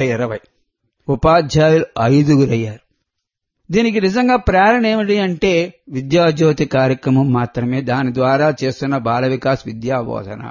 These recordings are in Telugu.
ఇరవై ఉపాధ్యాయులు ఐదుగురయ్యారు దీనికి నిజంగా ప్రేరణ ఏమిటి అంటే విద్యాజ్యోతి కార్యక్రమం మాత్రమే దాని ద్వారా చేస్తున్న బాల వికాస్ విద్యా బోధన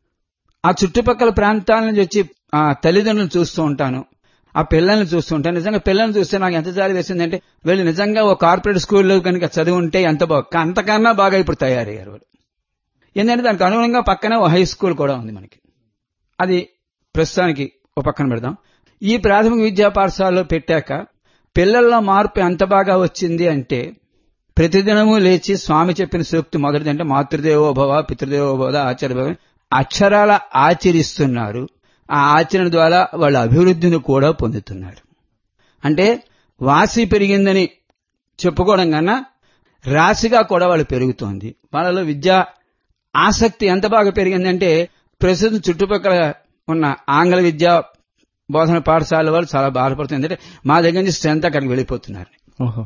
ఆ చుట్టుపక్కల ప్రాంతాల నుంచి వచ్చి ఆ తల్లిదండ్రులను చూస్తూ ఉంటాను ఆ పిల్లల్ని చూస్తూ ఉంటాను నిజంగా పిల్లల్ని చూస్తే నాకు ఎంత జాలి వేసిందంటే వీళ్ళు నిజంగా ఒక కార్పొరేట్ స్కూల్లో కనుక చదివి ఉంటే ఎంత బాగా అంతకన్నా బాగా ఇప్పుడు తయారయ్యారు వాళ్ళు ఏంటంటే దానికి అనుగుణంగా పక్కనే ఓ హై స్కూల్ కూడా ఉంది మనకి అది ప్రస్తుతానికి ఒక పక్కన పెడదాం ఈ ప్రాథమిక విద్యా పాఠశాలలో పెట్టాక పిల్లల్లో మార్పు ఎంత బాగా వచ్చింది అంటే ప్రతిదినము లేచి స్వామి చెప్పిన సూక్తి మొదటిది అంటే మాతృదేవోభవ పితృదేవోభవ ఆచార్య అక్షరాల ఆచరిస్తున్నారు ఆ ఆచరణ ద్వారా వాళ్ళ అభివృద్ధిని కూడా పొందుతున్నారు అంటే వాసి పెరిగిందని చెప్పుకోవడం కన్నా రాశిగా కూడా వాళ్ళు పెరుగుతోంది వాళ్ళలో విద్యా ఆసక్తి ఎంత బాగా పెరిగిందంటే ప్రస్తుతం చుట్టుపక్కల ఉన్న ఆంగ్ల విద్యా బోధన పాఠశాల వాళ్ళు చాలా బాధపడుతుంది ఎందుకంటే మా దగ్గర నుంచి స్ట్రెంత్ అక్కడికి వెళ్ళిపోతున్నారు ఓహో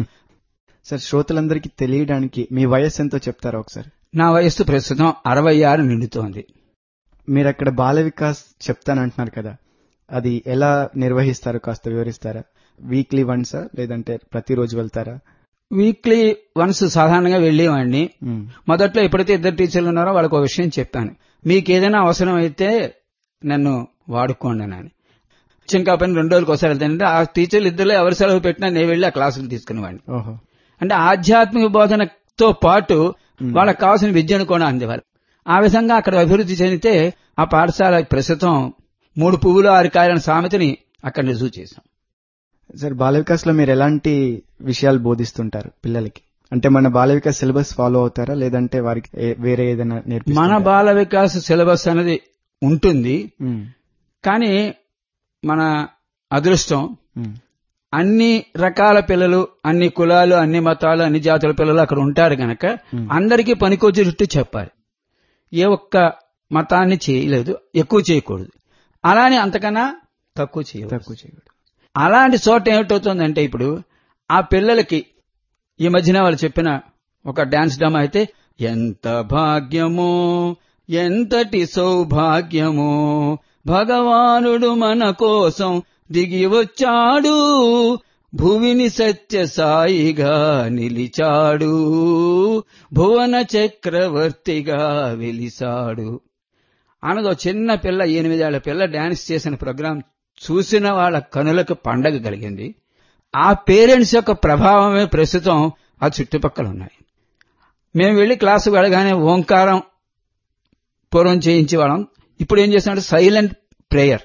సార్ శ్రోతలందరికీ తెలియడానికి మీ వయస్సు ఎంతో చెప్తారా ఒకసారి నా వయస్సు ప్రస్తుతం అరవై ఆరు నిండుతోంది మీరు అక్కడ బాల వికాస్ చెప్తానంటున్నారు కదా అది ఎలా నిర్వహిస్తారు కాస్త వివరిస్తారా వీక్లీ వన్సా లేదంటే ప్రతిరోజు వెళ్తారా వీక్లీ వన్స్ సాధారణంగా వెళ్ళేవాడిని మ్మ్. మొదట్లో ఎప్పుడైతే ఇద్దరు టీచర్లు ఉన్నారో వాళ్ళకి ఒక విషయం చెప్పాను మీకు ఏదైనా అవసరం అయితే నన్ను వాడుకోండి అని ఇంకా పని రెండు రోజులకు ఒకసారి వెళ్తానంటే ఆ టీచర్లు ఇద్దరు ఎవరి సెలవు పెట్టినా నేను వెళ్ళి ఆ క్లాసులు తీసుకునేవాడిని ఓహో అంటే ఆధ్యాత్మిక బోధనతో పాటు వాళ్ళకి కావాల్సిన విద్యను కూడా అందేవారు ఆ విధంగా అక్కడ అభివృద్ధి చెందితే ఆ పాఠశాల ప్రస్తుతం మూడు పువ్వులు ఆరు కాయలైన సామెతని అక్కడ రుజువు చేశాం సార్ బాల వికాస్ లో మీరు ఎలాంటి విషయాలు బోధిస్తుంటారు పిల్లలకి అంటే మన బాల వికాస్ సిలబస్ ఫాలో అవుతారా లేదంటే వారికి ఏ- వేరే ఏదైనా మన నేర్పిస్తారా బాల వికాస్ సిలబస్ అనేది ఉంటుంది మ్మ్. కానీ మన అదృష్టం మ్మ్. అన్ని రకాల పిల్లలు అన్ని కులాలు అన్ని మతాలు అన్ని జాతుల పిల్లలు అక్కడ ఉంటారు గనక అందరికీ పనికొచ్చేటట్టు చెప్పాలి ఏ ఒక్క మతాన్ని చేయలేదు ఎక్కువ చేయకూడదు అలానే అంతకన్నా తక్కువ చేయకూడదు తక్కువ చేయకూడదు అలాంటి చోట ఏమిటవుతుందంటే ఇప్పుడు ఆ పిల్లలకి ఈ మధ్యన వాళ్ళు చెప్పిన ఒక డాన్స్ డ్రామా అయితే ఎంత భాగ్యమో ఎంతటి సౌభాగ్యమో భగవానుడు మన కోసం దిగి వచ్చాడు భువిని సత్య సాయిగా నిలిచాడు భువన చక్రవర్తిగా వెలిసాడు అనదో చిన్న పిల్ల ఎనిమిదేళ్ల పిల్ల డాన్స్ చేసిన ప్రోగ్రాం చూసిన వాళ్ళ కనులకు పండగ కలిగింది ఆ పేరెంట్స్ యొక్క ప్రభావమే ప్రస్తుతం ఆ చుట్టుపక్కల ఉన్నాయి మేము వెళ్లి క్లాసు వెళ్ళగానే ఓంకారం పూర్వం చేయించేవాళ్ళం ఇప్పుడు ఏం చేస్తున్నాడు సైలెంట్ ప్రేయర్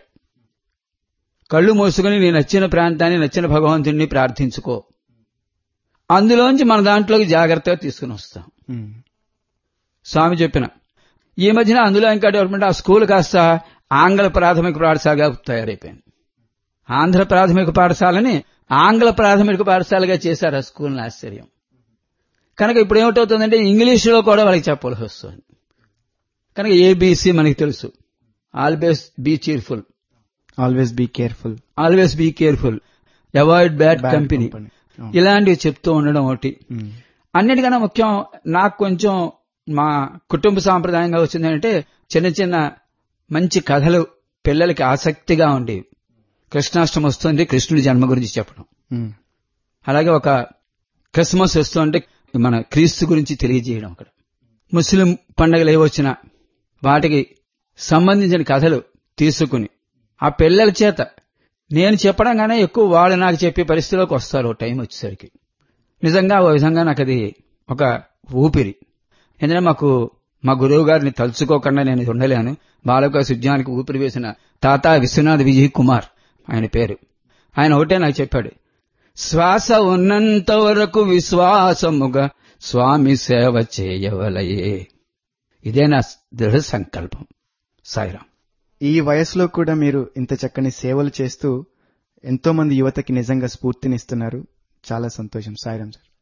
కళ్ళు మూసుకుని నీ నచ్చిన ప్రాంతాన్ని నచ్చిన భగవంతుడిని ప్రార్థించుకో అందులోంచి మన దాంట్లోకి జాగ్రత్తగా తీసుకుని వస్తాం మ్మ్. స్వామి చెప్పిన ఈ మధ్యన అందులో ఇంకా డెవలప్మెంట్ ఆ స్కూల్ కాస్త ఆంగ్ల ప్రాథమిక పాఠశాలగా తయారైపోయింది ఆంధ్ర ప్రాథమిక పాఠశాలని ఆంగ్ల ప్రాథమిక పాఠశాలగా చేశారు ఆ స్కూల్ని ఆశ్చర్యం కనుక ఇప్పుడు ఏమిటవుతుందంటే ఇంగ్లీషులో కూడా వాళ్ళకి చెప్పవలసి వస్తుంది కనుక ఏబీసీ మనకి తెలుసు always be cheerful always be careful always be careful avoid bad Bad company company. అవును. ఇలాంటివి చెప్తూ ఉండడం ఒకటి మ్మ్. అన్నిటికన్నా ముఖ్యం నాకు కొంచెం మా కుటుంబ సాంప్రదాయంగా వచ్చిందంటే చిన్న చిన్న మంచి కథలు పిల్లలకి ఆసక్తిగా ఉండేవి కృష్ణాష్టమి వస్తుంది కృష్ణుడి జన్మ గురించి చెప్పడం మ్మ్. అలాగే ఒక క్రిస్మస్ వస్తుంటే మన క్రీస్తు గురించి తెలియజేయడం అక్కడ ముస్లిం పండుగలు ఏవొచ్చినా వాటికి సంబంధించిన కథలు తీసుకుని ఆ పిల్లల చేత నేను చెప్పడం గానే ఎక్కువ వాళ్ళు నాకు చెప్పే పరిస్థితిలోకి వస్తారు ఓ టైం వచ్చేసరికి నిజంగా ఓ విధంగా నాకు అది ఒక ఊపిరి ఎందుకంటే మాకు మా గురువు గారిని తలుచుకోకుండా నేను ఇది ఉండలేను బాలక సుజ్ఞానికి ఊపిరి వేసిన తాత విశ్వనాథ్ విజయ్ కుమార్ ఆయన పేరు ఆయన ఒకటే నాకు చెప్పాడు శ్వాస ఉన్నంత వరకు విశ్వాసముగా స్వామి సేవ చేయవలయే ఇదే నా దృఢ సంకల్పం సాయిరాం ఈ వయసులో కూడా మీరు ఇంత చక్కని సేవలు చేస్తూ ఎంతో మంది యువతకి నిజంగా స్ఫూర్తినిస్తున్నారు చాలా సంతోషం సాయిరాం సార్